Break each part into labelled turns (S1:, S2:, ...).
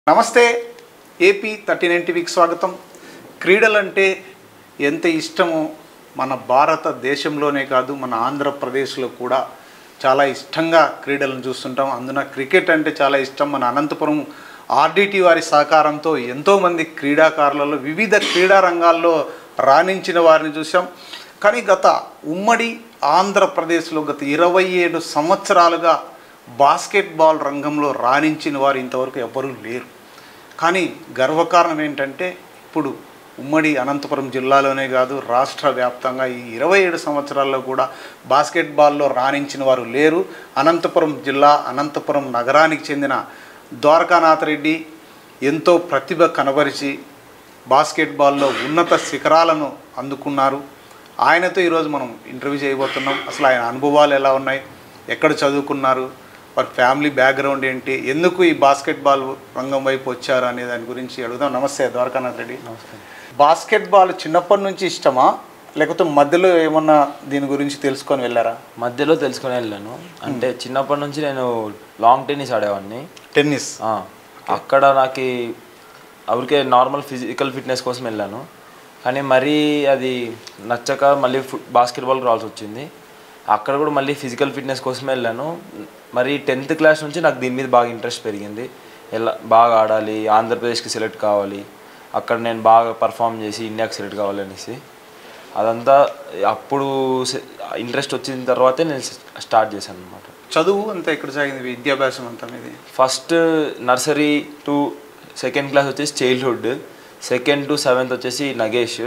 S1: నమస్తే AP thirty nine టీవీకి స్వాగతం క్రీడలంటే ఎంత ఇష్టమో మన భారతదేశంలోనే కాదు మన ఆంధ్రప్రదేశ్లో కూడా చాలా ఇష్టంగా క్రీడలను చూస్తుంటాం అందున క్రికెట్ అంటే చాలా ఇష్టం మన అనంతపురం ఆర్డిటి వారి సహకారంతో ఎంతోమంది క్రీడాకారులలో వివిధ క్రీడా రంగాల్లో రాణించిన వారిని చూసాం కానీ గత ఉమ్మడి ఆంధ్రప్రదేశ్లో గత ఇరవై ఏడు సంవత్సరాలుగా బాస్కెట్బాల్ రంగంలో రాణించిన వారు ఇంతవరకు ఎవ్వరూ లేరు కానీ గర్వకారణం ఏంటంటే ఇప్పుడు ఉమ్మడి అనంతపురం జిల్లాలోనే కాదు రాష్ట్ర వ్యాప్తంగా ఈ ఇరవై ఏడు సంవత్సరాల్లో కూడా బాస్కెట్బాల్లో రాణించిన వారు లేరు అనంతపురం జిల్లా అనంతపురం నగరానికి చెందిన ద్వారకానాథ్ రెడ్డి ఎంతో ప్రతిభ కనబరిచి బాస్కెట్బాల్లో ఉన్నత శిఖరాలను అందుకున్నారు ఆయనతో ఈరోజు మనం ఇంటర్వ్యూ చేయబోతున్నాం అసలు ఆయన అనుభవాలు ఎలా ఉన్నాయి ఎక్కడ చదువుకున్నారు వారి ఫ్యామిలీ బ్యాక్గ్రౌండ్ ఏంటి ఎందుకు ఈ బాస్కెట్బాల్ రంగం వైపు వచ్చారు అనే దాని గురించి అడుగుదాం నమస్తే ద్వారకానాథ్ రెడ్డి నమస్తే బాస్కెట్బాల్ చిన్నప్పటి నుంచి ఇష్టమా లేకపోతే మధ్యలో ఏమన్నా దీని గురించి తెలుసుకొని వెళ్ళారా
S2: మధ్యలో తెలుసుకుని వెళ్ళాను అంటే చిన్నప్పటి నుంచి నేను లాంగ్ టెన్నిస్ ఆడేవాడిని
S1: టెన్నిస్
S2: ఆ, అక్కడ నాకు ఎవరికే నార్మల్ ఫిజికల్ ఫిట్నెస్ కోసం వెళ్ళాను కానీ మరీ అది నచ్చక మళ్ళీ ఫుట్ బాస్కెట్బాల్కి రావాల్సి వచ్చింది అక్కడ కూడా మళ్ళీ ఫిజికల్ ఫిట్నెస్ కోసమే వెళ్ళాను మరి టెన్త్ క్లాస్ నుంచి నాకు దీని మీద బాగా ఇంట్రెస్ట్ పెరిగింది ఎలా బాగా ఆడాలి ఆంధ్రప్రదేశ్కి సెలెక్ట్ కావాలి అక్కడ నేను బాగా పర్ఫామ్ చేసి ఇండియాకి సెలెక్ట్ కావాలి అనేసి అదంతా అప్పుడు ఇంట్రెస్ట్ వచ్చిన తర్వాతే నేను స్టార్ట్ చేశాను అనమాట
S1: చదువు అంతా ఎక్కడ సాగింది విద్యాభ్యాసం అంతా మీది
S2: first nursery to second class వచ్చేసి చైల్డ్హుడ్ సెకండ్ టు సెవెంత్ వచ్చేసి నగేష్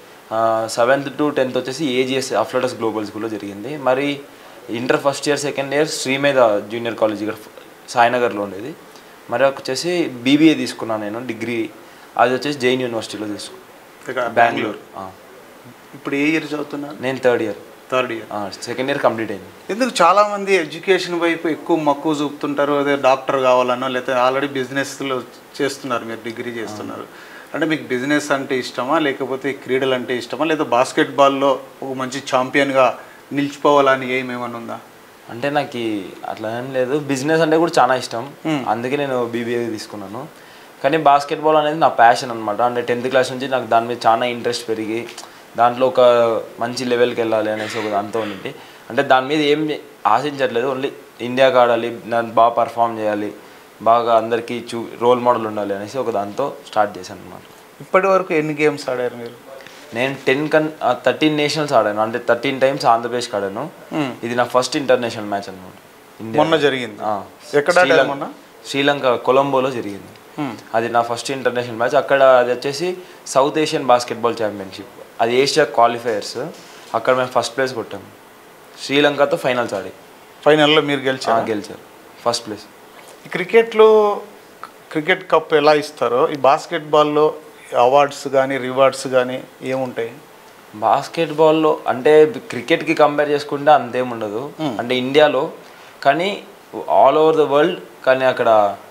S2: సెవెంత్ టు టెన్త్ వచ్చేసి ఏజిఎస్ అఫ్లటస్ గ్లోబల్ స్కూల్లో జరిగింది మరి inter first year second year Srimedha junior college ఇక్కడ సాయినగర్లో ఉండేది మరి వచ్చేసి బీబీఏ తీసుకున్నాను నేను డిగ్రీ అది వచ్చేసి జైన్ యూనివర్సిటీలో తీసుకున్నాను
S1: ఇక్కడ
S2: బెంగళూరు ఆ.
S1: ఇప్పుడు ఏ ఇయర్ చదువుతున్నారు
S2: నేను third year
S1: third year
S2: second year complete అయింది
S1: ఎందుకు చాలా మంది ఎడ్యుకేషన్ వైపు ఎక్కువ మక్కువ చూపుతుంటారు అదే డాక్టర్ కావాలనో లేకపోతే ఆల్రెడీ బిజినెస్లో చేస్తున్నారు మీరు డిగ్రీ చేస్తున్నారు అంటే మీకు బిజినెస్ అంటే ఇష్టమా లేకపోతే క్రీడలు అంటే ఇష్టమా లేదా బాస్కెట్బాల్లో ఒక మంచి ఛాంపియన్గా నిలిచిపోవాలని ఏం ఏమైనా ఉందా
S2: అంటే నాకు ఈ అట్లా ఏం లేదు బిజినెస్ అంటే కూడా చాలా ఇష్టం అందుకే నేను బీబీఏ తీసుకున్నాను కానీ బాస్కెట్బాల్ అనేది నా ప్యాషన్ అనమాట అంటే టెన్త్ క్లాస్ నుంచి నాకు దాని మీద చాలా ఇంట్రెస్ట్ పెరిగి దాంట్లో ఒక మంచి లెవెల్కి వెళ్ళాలి అనేసి ఒక దాంతో ఉండి అంటే దాని మీద ఏం ఆశించట్లేదు ఓన్లీ ఇండియాకి ఆడాలి దాన్ని బాగా పర్ఫామ్ చేయాలి బాగా అందరికీ చూ రోల్ మోడల్ ఉండాలి అనేసి ఒక దాంతో స్టార్ట్ చేశాను అనమాట
S1: ఇప్పటి వరకు ఎన్ని గేమ్స్ ఆడారు మీరు
S2: నేను టెన్ కన్ థర్టీన్ నేషనల్స్ ఆడాను అంటే థర్టీన్ టైమ్స్ ఆంధ్రప్రదేశ్కి ఆడాను ఇది నా ఫస్ట్ ఇంటర్నేషనల్ మ్యాచ్ అనమాట ఇండియా
S1: మొన్న జరిగింది
S2: ఆ.
S1: ఎక్కడ ఆడారు
S2: శ్రీలం-
S1: మొన్న
S2: శ్రీలంక కొలంబోలో జరిగింది అది నా ఫస్ట్ ఇంటర్నేషనల్ మ్యాచ్ అక్కడ అది వచ్చేసి సౌత్ ఏషియన్ బాస్కెట్బాల్ ఛాంపియన్షిప్ అది ఏషియా క్వాలిఫైయర్స్ అక్కడ మేము ఫస్ట్ ప్లేస్ కొట్టాము శ్రీలంకతో ఫైనల్స్ ఆడి
S1: ఫైనల్లో మీరు
S2: ఆ,
S1: గెలిచారు
S2: గెలిచారు ఫస్ట్ ప్లేస్
S1: ఈ క్రికెట్లో క్రికెట్ కప్ ఎలా ఇస్తారో ఈ బాస్కెట్బాల్లో అవార్డ్స్ కానీ రివార్డ్స్ కానీ ఏముంటాయి
S2: బాస్కెట్బాల్లో అంటే క్రికెట్కి కంపేర్ చేసుకుంటే అంతేం ఉండదు అంటే ఇండియాలో కానీ ఆల్ ఓవర్ ద వరల్డ్ కానీ అక్కడ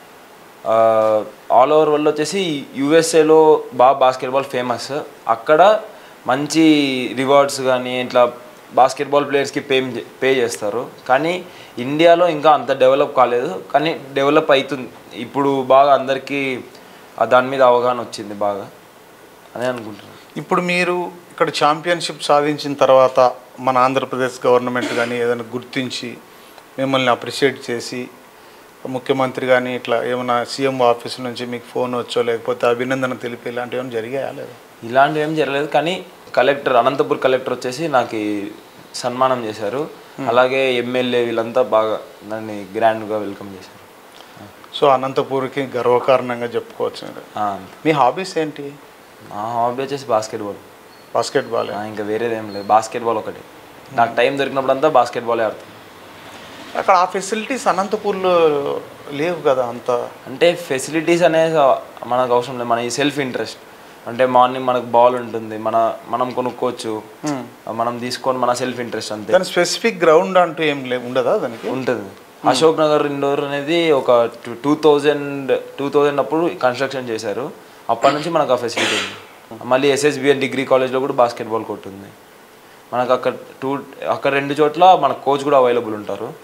S2: ఆల్ ఓవర్ వరల్డ్ వచ్చేసి యూఎస్ఏలో బాగా బాస్కెట్బాల్ ఫేమస్ అక్కడ మంచి రివార్డ్స్ కానీ ఇట్లా బాస్కెట్బాల్ ప్లేయర్స్కి పే పే చేస్తారు కానీ ఇండియాలో ఇంకా అంత డెవలప్ కాలేదు కానీ డెవలప్ అవుతుంది ఇప్పుడు బాగా అందరికీ ఆ దాని మీద అవగాహన వచ్చింది బాగా అదే అనుకుంటున్నాను
S1: ఇప్పుడు మీరు ఇక్కడ ఛాంపియన్షిప్ సాధించిన తర్వాత మన ఆంధ్రప్రదేశ్ గవర్నమెంట్ కానీ ఏదైనా గుర్తించి మిమ్మల్ని అప్రిషియేట్ చేసి ముఖ్యమంత్రి కానీ ఇట్లా ఏమైనా సీఎం ఆఫీస్ నుంచి మీకు ఫోన్ వచ్చో లేకపోతే అభినందన తెలిపి ఇలాంటివి ఏమైనా జరిగాయా లేదా
S2: ఇలాంటివి ఏం జరగలేదు కానీ కలెక్టర్ అనంతపూర్ కలెక్టర్ వచ్చేసి నాకు ఈ సన్మానం చేశారు అలాగే ఎమ్మెల్యే వీళ్ళంతా బాగా నన్ను గ్రాండ్గా వెల్కమ్ చేశారు
S1: సో అనంతపూర్కి గర్వకారణంగా చెప్పుకోవచ్చు మీరు.
S2: ఆ,
S1: మీ హాబీస్ ఏంటి
S2: నా హాబీ వచ్చేసి బాస్కెట్బాల్
S1: బాస్కెట్బాల్
S2: ఇంకా వేరేది ఏం లేదు బాస్కెట్బాల్ ఒకటి నాకు టైం దొరికినప్పుడంతా బాస్కెట్బాలే ఆడుతాను
S1: అక్కడ ఆ ఫెసిలిటీస్ అనంతపూర్లో లేవు కదా అంత
S2: అంటే ఫెసిలిటీస్ అనేది మనకు అవసరం లేదు మన ఈ సెల్ఫ్ ఇంట్రెస్ట్ అంటే మార్నింగ్ మనకు బాల్ ఉంటుంది మన మనం కొనుక్కోవచ్చు మనం తీసుకొని మన సెల్ఫ్ ఇంట్రెస్ట్ అంతే
S1: దాని స్పెసిఫిక్ గ్రౌండ్ అంటూ ఏం లే ఉండదా దానికి
S2: ఉంటుంది అశోక్ నగర్ ఇండోర్ అనేది ఒక టూ థౌజండ్ టూ థౌజండ్ అప్పుడు కన్స్ట్రక్షన్ చేశారు అప్పటి నుంచి మనకు ఆ ఫెసిలిటీ ఉంది మళ్ళీ ఎస్ఎస్బిఎన్ డిగ్రీ కాలేజ్లో కూడా బాస్కెట్బాల్ కోర్ట్ ఉంది మనకు అక్కడ టూ అక్కడ రెండు చోట్ల మన కోచ్ కూడా అవైలబుల్ ఉంటారు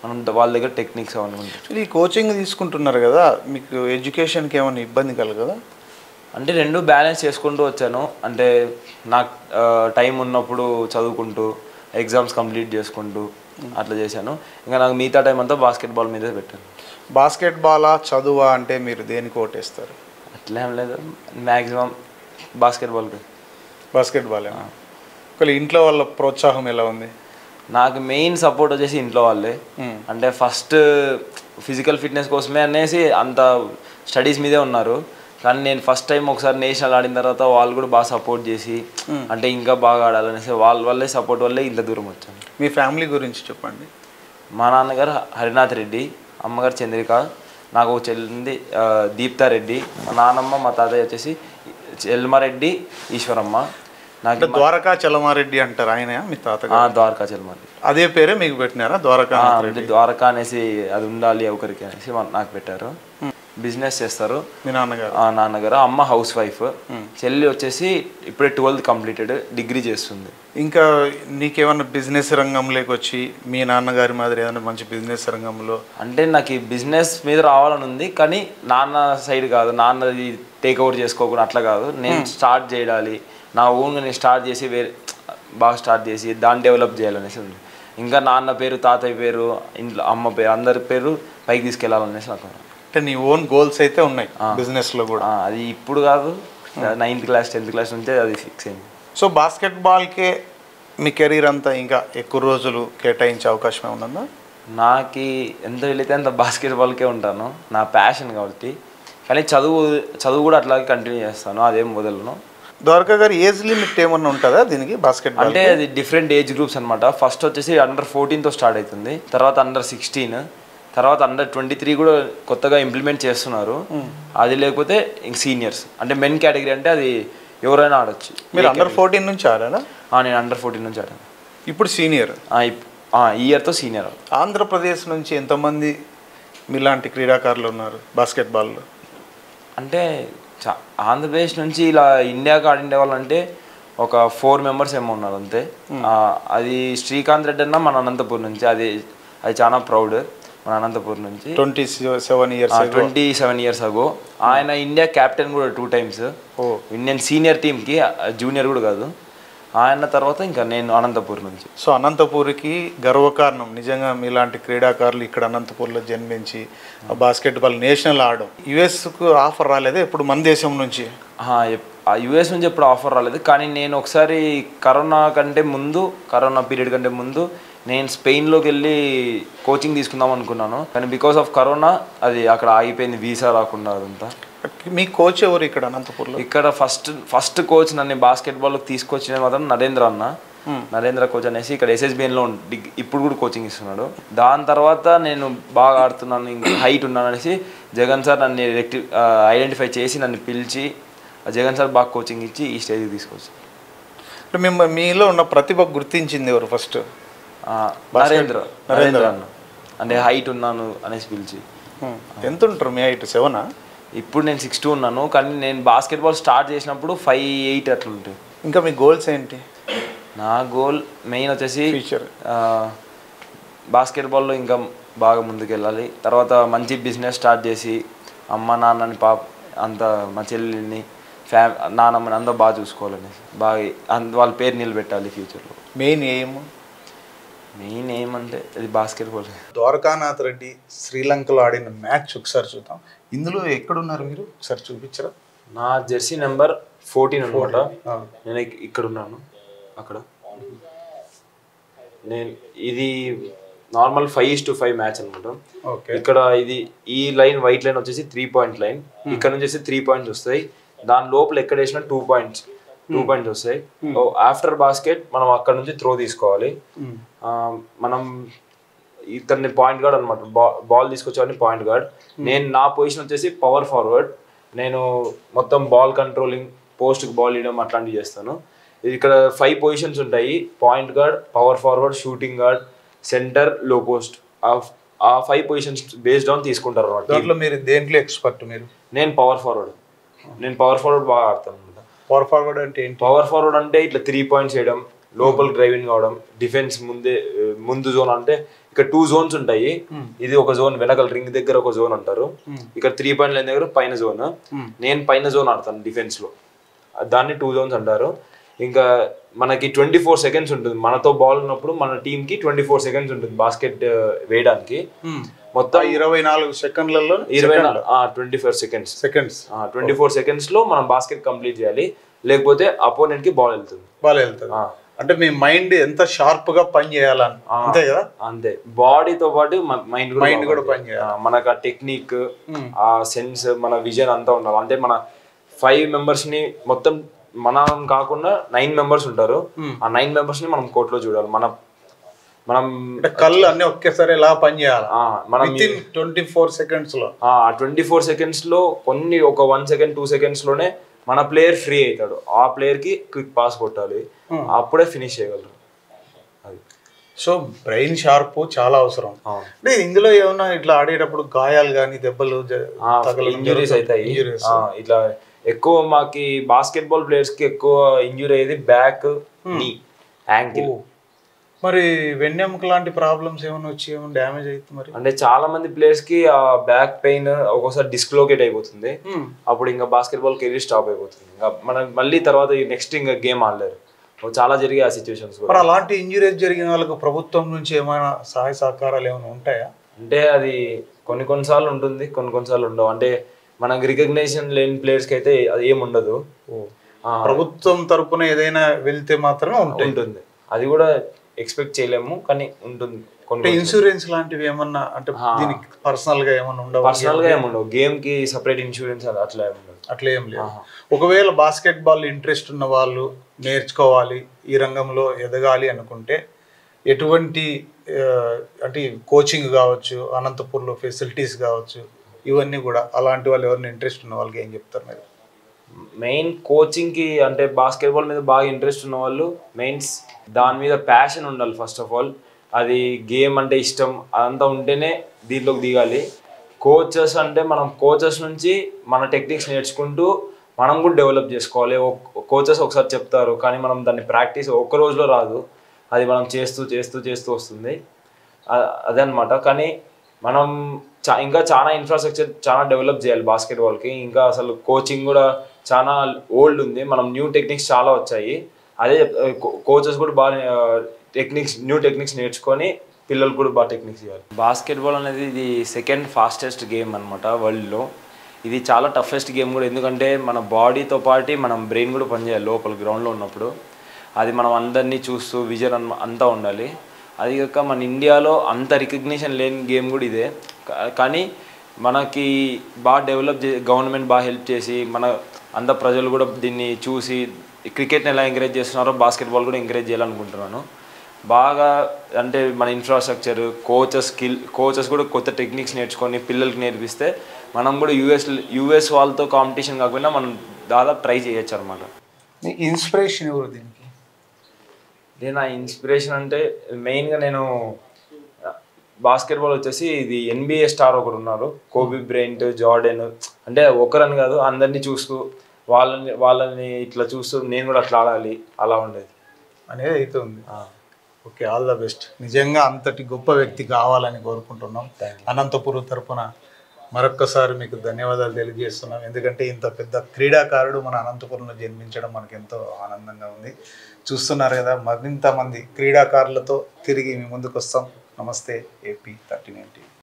S2: మనం ద- వాళ్ళ దగ్గర టెక్నిక్స్ అవన్నీ ఉంటాయి
S1: ఈ కోచింగ్ తీసుకుంటున్నారు కదా మీకు ఎడ్యుకేషన్కి ఏమైనా ఇబ్బంది కలగదా
S2: అంటే రెండు బ్యాలెన్స్ చేసుకుంటూ వచ్చాను అంటే నాకు టైం ఉన్నప్పుడు చదువుకుంటూ ఎగ్జామ్స్ కంప్లీట్ చేసుకుంటూ అట్లా చేశాను ఇంకా నాకు మిగతా టైం అంతా బాస్కెట్బాల్ మీదే పెట్టాను
S1: బాస్కెట్ బాలా చదువా అంటే మీరు దేనికి ఓటేస్తారు
S2: అట్లా ఏం లేదు మ్యాక్సిమం బాస్కెట్బాల్కి
S1: బాస్కెట్ బాల్ ఒకవేళ ఇంట్లో వాళ్ళ ప్రోత్సాహం ఎలా ఉంది
S2: నాకు మెయిన్ సపోర్ట్ వచ్చేసి ఇంట్లో వాళ్ళే
S1: మ్మ్.
S2: అంటే ఫస్ట్ ఫిజికల్ ఫిట్నెస్ కోసమే అనేసి అంత స్టడీస్ మీదే ఉన్నారు కానీ నేను ఫస్ట్ టైం ఒకసారి నేషనల్ ఆడిన తర్వాత వాళ్ళు కూడా బాగా సపోర్ట్ చేసి అంటే ఇంకా బాగా ఆడాలనేసి వాళ్ళ వల్లే సపోర్ట్ వల్లే ఇంత దూరం వచ్చాను
S1: మీ ఫ్యామిలీ గురించి చెప్పండి
S2: మా నాన్నగారు హరినాథ్ రెడ్డి అమ్మగారు చంద్రిక నాకు ఒక చెల్లింది ఆ, దీప్తారెడ్డి మా నాన్నమ్మ మా తాతయ్య వచ్చేసి చెల్మారెడ్డి ఈశ్వరమ్మ నాకు
S1: అంటే ద్వారకా చలమారెడ్డి అంటారు ఆయన మీ తాతగారు
S2: ఆ, ద్వారకా చెల్మారెడ్డి
S1: అదే పేరే మీకు పెట్టినారా ద్వారకా
S2: ఆ, అంటే ద్వారకా అనేసి అది ఉండాలి ఒకరికి అనేసి మా- నాకు పెట్టారు బిజినెస్ చేస్తారు
S1: మీ నాన్నగారు
S2: ఆ నాన్నగారు అమ్మ హౌస్ వైఫ్ చెల్లి వచ్చేసి ఇప్పుడే ట్వెల్త్ కంప్లీటెడ్ డిగ్రీ చేస్తుంది
S1: ఇంకా నీకేమన్నా బిజినెస్ రంగంలోకి వచ్చి మీ నాన్నగారి మాదిరి ఏదైనా మంచి బిజినెస్ రంగంలో
S2: అంటే నాకు ఈ బిజినెస్ మీద రావాలని ఉంది కానీ నాన్న సైడ్ కాదు నాన్నది టేక్ ఓవర్ చేసుకోకుండా అట్లా కాదు నేను స్టార్ట్ చేయాలి నా ఓన్గా నేను స్టార్ట్ చేసి వేరే బాగా స్టార్ట్ చేసి దాన్ని డెవలప్ చేయాలనేసి ఉంది ఇంకా నాన్న పేరు తాతయ్య పేరు ఇంట్లో అమ్మ పేరు అందరి పేరు పైకి తీసుకెళ్లాలనేసి నాకు
S1: అంటే నీ ఓన్ గోల్స్ అయితే ఉన్నాయి బిజినెస్ లో కూడా
S2: ఆ, అది ఇప్పుడు కాదు నైన్త్ క్లాస్ టెన్త్ క్లాస్ నుంచే అది ఫిక్స్ అయింది
S1: సో బాస్కెట్ బాల్కే మీ కెరీర్ అంతా ఇంకా ఎక్కువ రోజులు కేటాయించే అవకాశం ఏమన్నా ఉందా?
S2: నాకు ఎంత వెళితే అంత బాస్కెట్బాల్కే ఉంటాను నా ప్యాషన్ కాబట్టి కానీ చదువు చదువు కూడా అట్లాగే కంటిన్యూ చేస్తాను అదేం వదలను
S1: ద్వారకా గారి ఏజ్ లిమిట్ ఏమన్నా ఉంటుందా దీనికి బాస్కెట్ బాల్
S2: అంటే అది డిఫరెంట్ ఏజ్ గ్రూప్స్ అన్నమాట ఫస్ట్ వచ్చేసి అండర్ ఫోర్టీన్తో స్టార్ట్ అవుతుంది తర్వాత అండర్ సిక్స్టీన్ తర్వాత అండర్ ట్వంటీ త్రీ కూడా కొత్తగా ఇంప్లిమెంట్ చేస్తున్నారు అది లేకపోతే ఇంక సీనియర్స్ అంటే మెన్ కేటగిరీ అంటే అది ఎవరైనా ఆడొచ్చు
S1: మీరు అండర్ ఫోర్టీన్ నుంచి ఆడారా
S2: ఆ, నేను అండర్ ఫోర్టీన్ నుంచి ఆడాను
S1: ఇప్పుడు సీనియర్
S2: ఆ, ఇప్- ఆ, ఈ ఇయర్తో సీనియర్
S1: ఆంధ్రప్రదేశ్ నుంచి ఎంతమంది మీలాంటి క్రీడాకారులు ఉన్నారు బాస్కెట్ బాల్లో
S2: అంటే చా ఆంధ్రప్రదేశ్ నుంచి ఇలా ఇండియాకి ఆడిండే వాళ్ళంటే ఒక ఫోర్ మెంబర్స్ ఏమో ఉన్నారు అంతే ఆ, అది శ్రీకాంత్ రెడ్డి అన్న మన అనంతపూర్ నుంచి అది అది చాలా ప్రౌడ్ మన అనంతపూర్ నుంచి
S1: twenty seven years
S2: twenty seven years ago ఆయన ఇండియా కెప్టెన్ కూడా టూ టైమ్స్
S1: ఓ
S2: ఇండియన్ సీనియర్ టీంకి జూనియర్ కూడా కాదు ఆయన తర్వాత ఇంకా నేను అనంతపూర్ నుంచి
S1: సో అనంతపూర్కి గర్వకారణం నిజంగా మీలాంటి క్రీడాకారులు ఇక్కడ అనంతపూర్లో జన్మించి ఆ బాస్కెట్ బాల్ నేషనల్ ఆడడం యుఎస్కు ఆఫర్ రాలేదా ఇప్పుడు మన దేశం నుంచి
S2: యుఎస్ నుంచి ఎప్పుడు ఆఫర్ రాలేదు కానీ నేను ఒకసారి కరోనా కంటే ముందు కరోనా పీరియడ్ కంటే ముందు నేను స్పెయిన్లోకి వెళ్ళి కోచింగ్ తీసుకుందాం అనుకున్నాను కానీ బికాస్ ఆఫ్ కరోనా అది అక్కడ ఆగిపోయింది వీసా రాకుండా అదంతా
S1: మీ కోచ్ ఎవరు ఇక్కడ అనంతపూర్లో
S2: ఇక్కడ ఫస్ట్ ఫస్ట్ కోచ్ నన్ను బాస్కెట్బాల్కి తీసుకొచ్చిన మాత్రం నరేంద్ర అన్న నరేంద్ర కోచ్ అనేసి ఇక్కడ ఎస్ఎస్బిఎన్లో డిగ్ ఇప్పుడు కూడా కోచింగ్ ఇస్తున్నాడు దాని తర్వాత నేను బాగా ఆడుతున్నాను ఇంకా హైట్ ఉన్నాను అనేసి జగన్ సార్ నన్ను రెక్టి ఐడెంటిఫై చేసి నన్ను పిలిచి ఆ జగన్ సార్ బాగా కోచింగ్ ఇచ్చి ఈ స్టేజ్కి తీసుకొచ్చి
S1: అంటే మిమ్మ మీలో ఉన్న ప్రతిభ గుర్తించింది ఎవరు ఫస్ట్
S2: ఆ, నరేంద్ర నరేంద్ర అన్న అంటే హైట్ ఉన్నాను అనేసి పిలిచి
S1: ఎంత ఉంటారు మీ హైట్ సెవెనా
S2: ఇప్పుడు నేను సిక్స్ టూ ఉన్నాను కానీ నేను బాస్కెట్బాల్ స్టార్ట్ చేసినప్పుడు ఫైవ్ ఎయిట్ అట్లా ఉంటుంది
S1: ఇంకా మీ గోల్స్ ఏంటి
S2: నా గోల్ మెయిన్ వచ్చేసి
S1: ఫ్యూచర్
S2: ఆ, బాస్కెట్బాల్లో ఇంకా బాగా ముందుకెళ్ళాలి తర్వాత మంచి బిజినెస్ స్టార్ట్ చేసి అమ్మ నాన్నని పాప అంత మా చెల్లిని ఫ్యా నాన్నమ్మని అందరూ బాగా చూసుకోవాలని బాగా అంత వాళ్ళ పేరు నిలబెట్టాలి ఫ్యూచర్లో
S1: మెయిన్ ఎయిమ్
S2: మెయిన్ ఏమంటే అది బాస్కెట్బాల్
S1: ద్వారకానాథ్ రెడ్డి శ్రీలంకలో ఆడిన మ్యాచ్ ఒకసారి చూద్దాం ఇందులో ఎక్కడున్నారు మీరు ఒకసారి చూపించరా
S2: నా జెర్సీ నెంబర్ ఫోర్టీన్ అనమాట
S1: ఆ.
S2: నేను ఇక్- ఇక్కడ ఉన్నాను అక్కడ నేను ఇది normal five is to five match అనమాట
S1: ఓకే
S2: ఇక్కడ ఇది ఈ లైన్ వైట్ లైన్ వచ్చేసి త్రీ పాయింట్ లైన్ ఇక్కడ నుంచి వచ్చి త్రీ పాయింట్స్ వస్తాయి దాని లోపల ఎక్కడ వేసినా టూ పాయింట్స్ టూ పాయింట్స్ వస్తాయి ఆఫ్టర్ బాస్కెట్ మనం అక్కడ నుంచి త్రో తీసుకోవాలి ఆ, మనం ఇతన్ని పాయింట్ గార్డ్ అనమాట బాల్ తీసుకొచ్చేవాడిని పాయింట్ గార్డ్ నేను నా పొజిషన్ వచ్చేసి పవర్ ఫార్వర్డ్ నేను మొత్తం బాల్ కంట్రోలింగ్ పోస్ట్కి బాల్ ఇవ్వడం అట్లాంటివి చేస్తాను ఇక్కడ ఫైవ్ పొజిషన్స్ ఉంటాయి point guard power forward shooting guard center low post ఆ ఫైవ్ పొజిషన్స్ బేస్డ్ ఆన్ తీసుకుంటారు అనమాట
S1: దాంట్లో మీరు దేంట్లో ఎక్స్పర్ట్ మీరు
S2: నేను పవర్ ఫార్వర్డ్ నేను పవర్ ఫార్వర్డ్ బాగా ఆడతాను అనమాట
S1: పవర్ ఫార్వర్డ్ అంటే ఏంటి
S2: పవర్ ఫార్వర్డ్ అంటే ఇట్లా త్రీ పాయింట్స్ వేయడం లోపల డ్రైవింగ్ అవడం డిఫెన్స్ ముందే ఆ, ముందు జోన్ అంటే ఇక్కడ టూ జోన్స్ ఉంటాయి ఇది ఒక జోన్ వెనకల రింగ్ దగ్గర ఒక జోన్ అంటారు ఇక్కడ త్రీ పాయింట్ లైన్ దగ్గర పైన జోన్ నేను పైన జోన్ ఆడతాను డిఫెన్స్ లో దాన్ని టూ జోన్స్ అంటారు ఇంకా మనకి ట్వంటీ ఫోర్ సెకండ్స్ ఉంటుంది మనతో బాల్ ఉన్నప్పుడు మన టీమ్ కి ట్వంటీ ఫోర్ సెకండ్స్ ఉంటుంది బాస్కెట్ వేయడానికి మొత్తం
S1: ఇరవై నాలుగు సెకండ్లలో
S2: ఇరవై twenty four seconds
S1: seconds
S2: twenty four seconds లో మనం బాస్కెట్ కంప్లీట్ చేయాలి లేకపోతే అపోనెంట్ కి బాల్ వెళ్తుంది
S1: బాగా వెళ్తుంది
S2: ఆ.
S1: అంటే మీ మైండ్ ఎంత షార్ప్ గా పని చేయాలని అంతే కదా
S2: అంతే బాడీతో పాటు మైండ్ కూడా
S1: Mind కూడా
S2: బాగుంటుంది.
S1: పని చేయాలి.
S2: ఆ, మనకు ఆ టెక్నిక్ ఆ సెన్స్ మన విజన్ అంతా ఉండాలి అంటే మన ఫైవ్ మెంబర్స్ ని మొత్తం మనం కాకుండా నైన్ మెంబర్స్ ఉంటారు ఆ నైన్ మెంబర్స్ ని మనం కోర్టులో చూడాలి మన మనం
S1: అంటే కళ్ళు అన్ని ఒకేసారి ఎలా పని చేయాలి
S2: ఆ, మనం
S1: within twenty four seconds లో
S2: ఆ ట్వంటీ ఫోర్ సెకండ్స్ లో కొన్ని ఒక వన్ సెకండ్ టూ సెకండ్స్ లోనే మన ప్లేయర్ ఫ్రీ అవుతాడు ఆ ప్లేయర్ కి క్విక్ పాస్ కొట్టాలి అప్పుడే ఫినిష్ చేయగలరు అది
S1: సో బ్రెయిన్ షార్ప్ చాలా అవసరం
S2: అవును.
S1: అంటే ఇందులో ఏమన్నా ఇట్లా ఆడేటప్పుడు గాయాలు కానీ దెబ్బలు జ- తగలడం
S2: ఇంజురీస్ అవుతాయి
S1: Injuries.
S2: ఆ, ఇట్లా ఎక్కువ మాకి బాస్కెట్ బాల్ ప్లేయర్స్ కి ఎక్కువ ఇంజురీ అయ్యేది బ్యాక్ నీ యాంకిల్
S1: మరి వెన్నెముక లాంటి ప్రాబ్లమ్స్ ఏమైనా వచ్చి ఏమైనా డ్యామేజ్ అవుతుంది మరి
S2: అంటే చాలా మంది ప్లేయర్స్ కి ఆ బ్యాక్ పెయిన్ ఒక్కోసారి డిస్క్లోకేట్ అయిపోతుంది
S1: Hmm.
S2: అప్పుడు ఇంకా బాస్కెట్ బాల్ కెరీర్ స్టాప్ అయిపోతుంది ఇంకా మనం మళ్ళీ తర్వాత నెక్స్ట్ ఇంకా గేమ్ ఆడలేరు చాలా జరిగాయి ఆ సిచ్యువేషన్స్
S1: మరి
S2: కూడా
S1: అలాంటి ఇంజురీస్ జరిగిన వాళ్ళకు ప్రభుత్వం నుంచి ఏమైనా సహాయ సహకారాలు ఏమైనా ఉంటాయా
S2: అంటే అది కొన్ని కొన్నిసార్లు ఉంటుంది కొన్ని కొన్నిసార్లు ఉండవు అంటే మనకు రికగ్నేషన్ లేని ప్లేయర్స్ కి అయితే అది ఏమి ఉండదు ఆ,
S1: ప్రభుత్వం తరపున ఏదైనా వెళ్తే మాత్రమే ఉంటాయి
S2: ఉంటుంది అది కూడా ఎక్స్పెక్ట్ చేయలేము కానీ ఉంటుంది
S1: అంటే
S2: కొన్ని
S1: ఇన్సూరెన్స్ లాంటివి ఏమన్నా అంటే దీనికి పర్సనల్ గా ఏమన్నా ఉండవు
S2: పర్సనల్ గా ఏమి ఉండవు గేమ్ కి సపరేట్ ఇన్సూరెన్స్ అది అట్లా ఏమి ఉండదు
S1: అట్లా ఏం లేదు ఒకవేళ బాస్కెట్ బాల్ ఇంట్రెస్ట్ ఉన్న వాళ్ళు నేర్చుకోవాలి ఈ రంగంలో ఎదగాలి అనుకుంటే ఎటువంటి ఆ, అంటే కోచింగ్ కావచ్చు అనంతపూర్లో ఫెసిలిటీస్ కావచ్చు ఇవన్నీ కూడా అలాంటి వాళ్ళు ఎవరిని ఇంట్రెస్ట్ ఉన్న వాళ్ళకి ఏం చెప్తారు మీరు
S2: మెయిన్ కోచింగ్ కి అంటే బాస్కెట్ బాల్ మీద బాగా ఇంట్రెస్ట్ ఉన్న వాళ్ళు మెయిన్స్ దాని మీద ప్యాషన్ ఉండాలి ఫస్ట్ ఆఫ్ ఆల్ అది గేమ్ అంటే ఇష్టం అదంతా ఉంటేనే దీంట్లోకి దిగాలి కోచెస్ అంటే మనం కోచెస్ నుంచి మన టెక్నిక్స్ నేర్చుకుంటూ మనం కూడా డెవలప్ చేసుకోవాలి కోచెస్ ఒకసారి చెప్తారు కానీ మనం దాన్ని ప్రాక్టీస్ ఒక్క రోజులో రాదు అది మనం చేస్తూ చేస్తూ చేస్తూ వస్తుంది అ- అదే అనమాట కానీ మనం చా ఇంకా చాలా ఇన్ఫ్రాస్ట్రక్చర్ చాలా డెవలప్ చేయాలి బాస్కెట్ బాల్కి ఇంకా అసలు కోచింగ్ కూడా చాలా ఓల్డ్ ఉంది మనం న్యూ టెక్నిక్స్ చాలా వచ్చాయి అదే కోచెస్ కూడా బాగా టెక్నిక్స్ న్యూ టెక్నిక్స్ నేర్చుకొని పిల్లలు కూడా బాగా టెక్నిక్స్ చేయాలి బాస్కెట్ బాల్ అనేది ఇది సెకండ్ ఫాస్టెస్ట్ గేమ్ అనమాట వరల్డ్లో ఇది చాలా టఫెస్ట్ గేమ్ కూడా ఎందుకంటే మన బాడీతో పాటు మనం బ్రెయిన్ కూడా పనిచేయాలి లోపల గ్రౌండ్లో ఉన్నప్పుడు అది మనం అందరినీ చూస్తూ విజన్ అన్- అంతా ఉండాలి అది కాక మన ఇండియాలో అంత రికగ్నిషన్ లేని గేమ్ కూడా ఇదే కా- కానీ మనకి బాగా డెవలప్ చే గవర్నమెంట్ బాగా హెల్ప్ చేసి మన అంత ప్రజలు కూడా దీన్ని చూసి క్రికెట్ని ఎలా ఎంకరేజ్ చేస్తున్నారో బాస్కెట్బాల్ కూడా ఎంకరేజ్ చేయాలనుకుంటున్నాను బాగా అంటే మన ఇన్ఫ్రాస్ట్రక్చర్ కోచెస్ స్కిల్ కోచెస్ కూడా కొత్త టెక్నిక్స్ నేర్చుకొని పిల్లలకి నేర్పిస్తే మనం కూడా యూఎస్ యూఎస్ వాళ్ళతో కాంపిటీషన్ కాకుండా మనం దాదాపు ట్రై చేయొచ్చు అనమాట
S1: మీ ఇన్స్పిరేషన్ ఎవరు దీనికి
S2: నేను నా ఇన్స్పిరేషన్ అంటే మెయిన్గా నేను బాస్కెట్బాల్ వచ్చేసి ఇది ఎన్బిఏ స్టార్ ఒకరు ఉన్నారు కోబీ బ్రెయింట్ జార్డెన్ అంటే ఒకరని కాదు అందరినీ చూస్తూ వాళ్ళని వాళ్ళని ఇట్లా చూస్తూ నేను కూడా అట్లా ఆడాలి అలా ఉండేది
S1: అనేది అయితే ఉంది ఓకే ఆల్ ద బెస్ట్ నిజంగా అంతటి గొప్ప వ్యక్తి కావాలని కోరుకుంటున్నాం అనంతపురం తరపున మరొక్కసారి మీకు ధన్యవాదాలు తెలియజేస్తున్నాం ఎందుకంటే ఇంత పెద్ద క్రీడాకారుడు మన అనంతపురంలో జన్మించడం మనకు ఎంతో ఆనందంగా ఉంది చూస్తున్నారు కదా మరింత మంది క్రీడాకారులతో తిరిగి మీ ముందుకు వస్తాం నమస్తే ఏపీ థర్టీ నైన్టీ